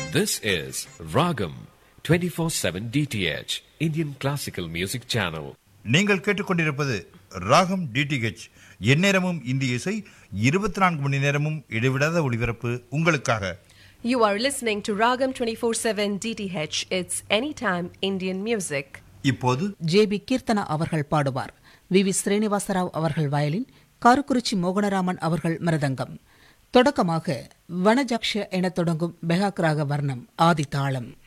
This is Ragam 24/7 DTH Indian Classical Music Channel. நீங்கள் கேட்டுக்கொண்டிருப்பது ராகம் டிடிஹெச் எந்நேரமும் இந்திய இசை இருபத்தி நான்கு மணி நேரமும் இடைவிடாத ஒளிபரப்பு உங்களுக்காக You are listening to Ragam 24/7 DTH. It's anytime Indian music. இப்போது ஜே பி கீர்த்தனா அவர்கள் பாடுவார் வி வி ஸ்ரீனிவாசராவ் அவர்கள் வயலின் காருக்குறிச்சி மோகனராமன் அவர்கள் மிருதங்கம் தொடக்கமாக வனஜாக்ஷ என தொடங்கும் பெகாக்ராக வர்ணம் ஆதி தாளம்